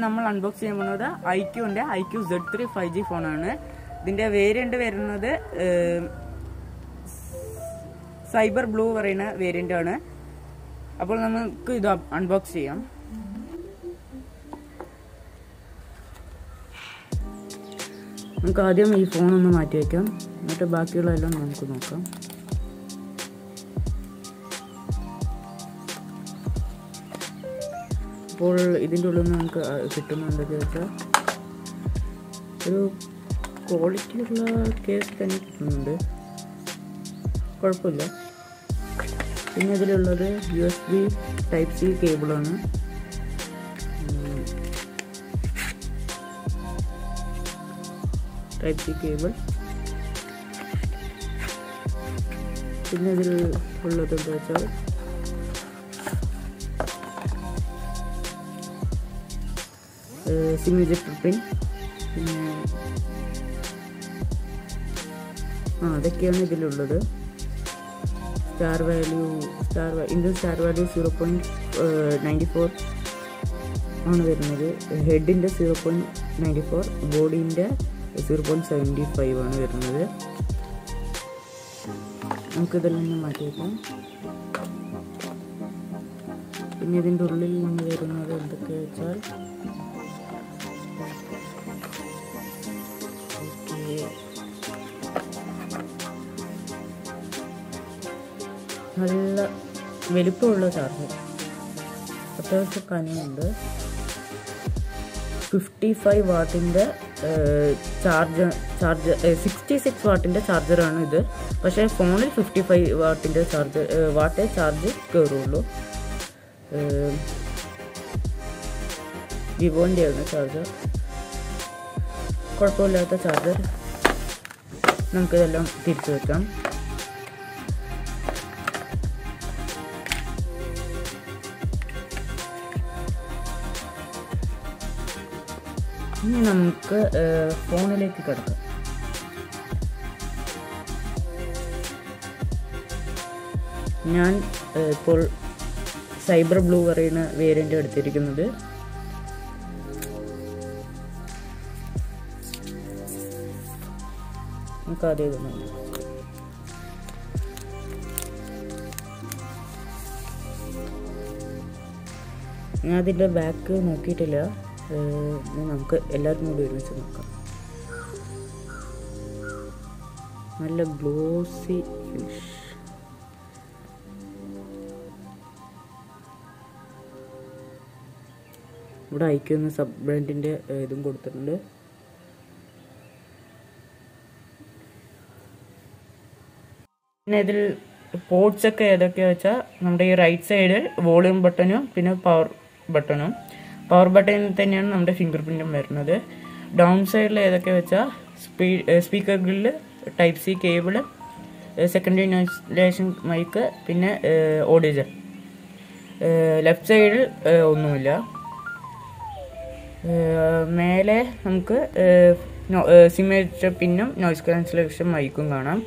നമ്മൾ അൺബോക്സ് ചെയ്യാൻ പോകുന്നത് ഐക്യുവിന്റെ iQOO Z three five G ഫോണാണ് ഇതിന്റെ വേരിയന്റ് വരുന്നത് സൈബർ ബ്ലൂ പറയുന്ന വേരിയന്റ് ആണ് അപ്പോൾ നമുക്ക് ഇത് അൺബോക്സ് ചെയ്യാം നമുക്ക് ആദ്യം ഈ ഫോൺ ഒന്ന് മാറ്റി വയ്ക്കാം എന്നിട്ട് ബാക്കിയുള്ളതെല്ലാം നമുക്ക് നോക്കാം അപ്പോൾ ഇതിൻ്റെ ഉള്ളിൽ നിന്ന് നമുക്ക് കിട്ടുന്നുണ്ടെന്ന് വെച്ചാൽ ഒരു ക്വാളിറ്റിയുള്ള കേസ് തന്നെ കിട്ടുന്നുണ്ട് കുഴപ്പമില്ല പിന്നെ ഇതിലുള്ളത് U S B type C കേബിളാണ് ടൈപ്പ് സി കേബിൾ പിന്നെ ഇതിൽ ഉള്ളത് എന്താ വെച്ചാൽ സിം ഇജക്ടർ പിൻ പിന്നെ ആ അതൊക്കെയാണ് ഇതിലുള്ളത് star value star Indian star value zero point ninety four ആണ് വരുന്നത് ഹെഡിൻ്റെ സീറോ പോയിൻറ്റ് നയൻറ്റി ഫോർ ബോഡീൻ്റെ സീറോ പോയിൻറ്റ് സെവൻറ്റി ഫൈവ് ആണ് വരുന്നത് നമുക്കിതെല്ലാം ഒന്ന് മാറ്റി വയ്ക്കാം പിന്നെ ഇതിൻ്റെ ഉള്ളിൽ നിന്ന് വരുന്നത് എന്തൊക്കെയാ വെച്ചാൽ ഓക്കേ നല്ല വലിപ്പമുള്ള ചാർജർ അത്യാവശ്യം കനമുണ്ട് ഫിഫ്റ്റി ഫൈവ് വാട്ടിൻ്റെ ചാർജ് ചാർജ് സിക്സ്റ്റി സിക്സ് വാട്ടിൻ്റെ ചാർജറാണ് ഇത് പക്ഷേ ഫോണിൽ ഫിഫ്റ്റി ഫൈവ് വാട്ടിൻ്റെ ചാർജർ വാട്ടേ ചാർജ് കയറുള്ളൂ വിവോൻ്റെയാണ് ചാർജർ കുഴപ്പമില്ലാത്ത ചാർജർ നമുക്കിതെല്ലാം തിരിച്ചു വെക്കാം ഇനി നമുക്ക് ഫോണിലേക്ക് കിടക്കാം ഞാൻ ഇപ്പോൾ സൈബർ ബ്ലൂ പറയുന്ന വേരിയൻ്റ് എടുത്തിരിക്കുന്നത് നമുക്ക് ആദ്യം ഇതൊന്നും ഞാൻ അതിൻ്റെ ബാക്ക് നോക്കിയിട്ടില്ല നമുക്ക് എല്ലാവർക്കും കൂടി ഒരുമിച്ച് നോക്കാം നല്ല ഗ്ലോസി ഫിനിഷ് ഇവിടെ അയക്കുന്ന സബ് ബ്രാൻഡിൻ്റെ ഇതും കൊടുത്തിട്ടുണ്ട് പിന്നെ ഇതിൽ പോർട്സ് ഒക്കെ ഏതൊക്കെയാ വെച്ചാൽ നമ്മുടെ ഈ റൈറ്റ് സൈഡ് വോളിയം ബട്ടണും പിന്നെ പവർ ബട്ടണും പവർ ബട്ടണിൽ തന്നെയാണ് നമ്മുടെ ഫിംഗർ പ്രിൻറ്റും വരുന്നത് ഡൗൺ സൈഡിൽ ഏതൊക്കെ വെച്ചാൽ സ്പീ speaker grill type C cable secondary installation mic പിന്നെ ഓഡിജർ ലെഫ്റ്റ് സൈഡിൽ ഒന്നുമില്ല മേലെ നമുക്ക് സിമേറ്റർ പിന്നും നോയ്സ് ക്യാൻസലേഷൻ മൈക്കും കാണാം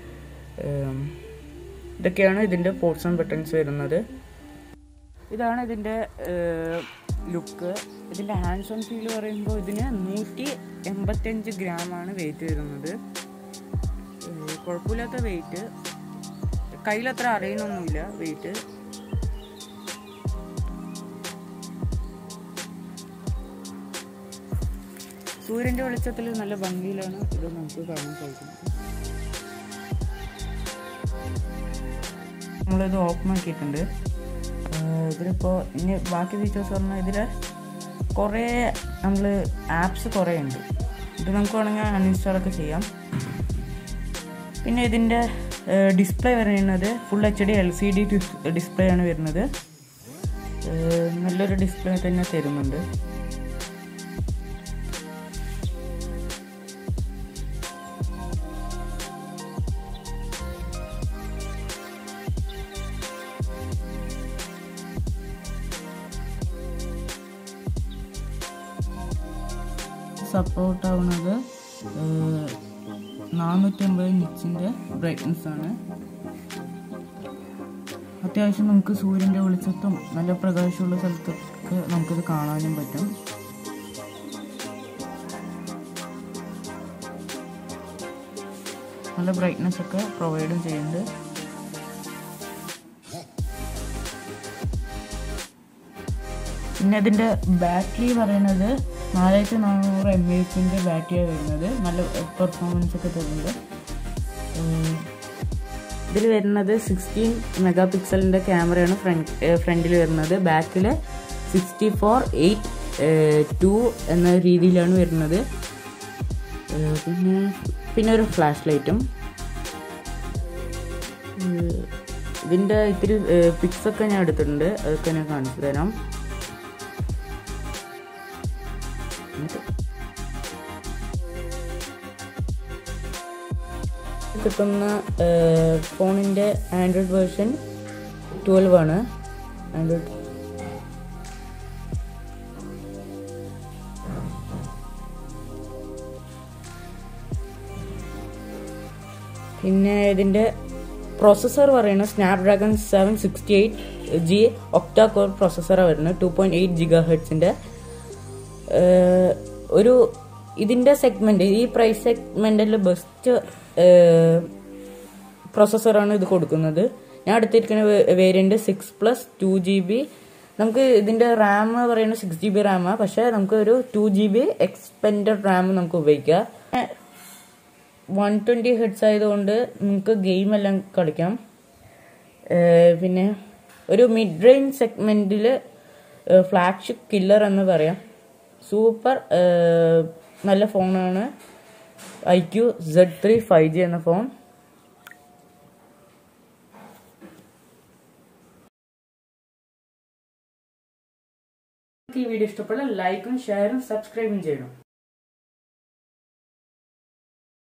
ഇതൊക്കെയാണ് ഇതിൻ്റെ പോർട്സ് ആൻഡ് ബട്ടൺസ് വരുന്നത് ഇതാണ് ഇതിൻ്റെ ലുക്ക് ഇതിൻ്റെ ഹാൻഡ്സ് ഓൺ ഫീൽ പറയുമ്പോൾ ഇതിന് നൂറ്റി എൺപത്തഞ്ച് ഗ്രാമാണ് വെയിറ്റ് വരുന്നത് കുഴപ്പമില്ലാത്ത വെയിറ്റ് കയ്യിലത്ര അറിയണമൊന്നുമില്ല വെയിറ്റ് സൂര്യൻ്റെ വെളിച്ചത്തിൽ നല്ല ഭംഗിയിലാണ് ഇത് നമുക്ക് കാണാൻ സാധിക്കുന്നത് നമ്മളിത് ഓപ്പൺ ആക്കിയിട്ടുണ്ട് ഇതിലിപ്പോൾ ഇനി ബാക്കി ഫീച്ചേഴ്സ് പറഞ്ഞാൽ ഇതിൽ കുറേ നമ്മൾ ആപ്സ് കുറേ ഉണ്ട് ഇത് നമുക്ക് വേണമെങ്കിൽ അൺഇൻസ്റ്റാളൊക്കെ ചെയ്യാം പിന്നെ ഇതിൻ്റെ ഡിസ്പ്ലേ വരുന്നത് full H D L C D display ആണ് വരുന്നത് നല്ലൊരു ഡിസ്പ്ലേ തന്നെ തരുന്നുണ്ട് സപ്പോർട്ട് ആവുന്നത് നാനൂറ്റമ്പത് നിച്ചിൻ്റെ ബ്രൈറ്റ്നസ് ആണ് അത്യാവശ്യം നമുക്ക് സൂര്യൻ്റെ വെളിച്ചത്തും നല്ല പ്രകാശമുള്ള സ്ഥലത്തൊക്കെ നമുക്കിത് കാണാനും പറ്റും നല്ല ബ്രൈറ്റ്നെസ് ഒക്കെ പ്രൊവൈഡും ചെയ്യുന്നുണ്ട് പിന്നെ ഇതിൻ്റെ ബാറ്ററി പറയുന്നത് നാലായിരത്തി നാനൂറ് എം എച്ചിൻ്റെ ബാറ്ററിയാണ് വരുന്നത് നല്ല പെർഫോമൻസ് ഒക്കെ തരുന്നുണ്ട് ഇതിൽ വരുന്നത് സിക്സ്റ്റീൻ മെഗാ പിക്സലിൻ്റെ ക്യാമറയാണ് ഫ്രണ്ട് ഫ്രണ്ടിൽ വരുന്നത് ബാക്കിൽ സിക്സ്റ്റി ഫോർ എയ്റ്റ് ടു എന്ന രീതിയിലാണ് വരുന്നത് ഏഹ് പിന്നെ പിന്നെ ഒരു ഫ്ലാഷ് ലൈറ്റും ഇതിൻ്റെ ഇത്തിരി പിക്സ് ഒക്കെ ഞാൻ എടുത്തിട്ടുണ്ട് അതൊക്കെ ഞാൻ കാണിച്ചു തരാം കിട്ടുന്ന ഫോണിൻ്റെ ആൻഡ്രോയിഡ് വേർഷൻ ട്വൽവ് ആണ് ആൻഡ്രോയിഡ് പിന്നെ ഇതിൻ്റെ പ്രോസസ്സർ പറയുന്നത് snapdragon seven sixty eight G octa core പ്രോസസ്സറാണ് വരുന്നത് ടു പോയിൻറ്റ് എയ്റ്റ് ജിഗാ ഹെഡ്സിൻ്റെ ഒരു ഇതിൻ്റെ സെഗ്മെൻറ്റ് ഈ പ്രൈസ് സെഗ്മെൻറ്റിൽ ബെസ്റ്റ് പ്രോസസ്സറാണ് ഇത് കൊടുക്കുന്നത് ഞാൻ എടുത്തിരിക്കുന്ന variant six plus two G B നമുക്ക് ഇതിൻ്റെ റാം പറയുന്നത് സിക്സ് ജി ബി റാമാണ് പക്ഷേ നമുക്ക് ഒരു two G B expanded RAM നമുക്ക് ഉപയോഗിക്കാം വൺ ട്വൻറ്റി ഹെഡ്സ് ആയതുകൊണ്ട് നമുക്ക് ഗെയിം എല്ലാം കളിക്കാം പിന്നെ ഒരു മിഡ് റേഞ്ച് സെഗ്മെൻറ്റിൽ ഫ്ലാഗ്ഷിപ്പ് കില്ലർ എന്ന് പറയാം സൂപ്പർ നല്ല ഫോണാണ് iQOO Z three five G എന്ന ഫോൺ ഈ വീഡിയോ ഇഷ്ടപ്പെട്ടാൽ ലൈക്കും ഷെയറും സബ്സ്ക്രൈബും ചെയ്യണം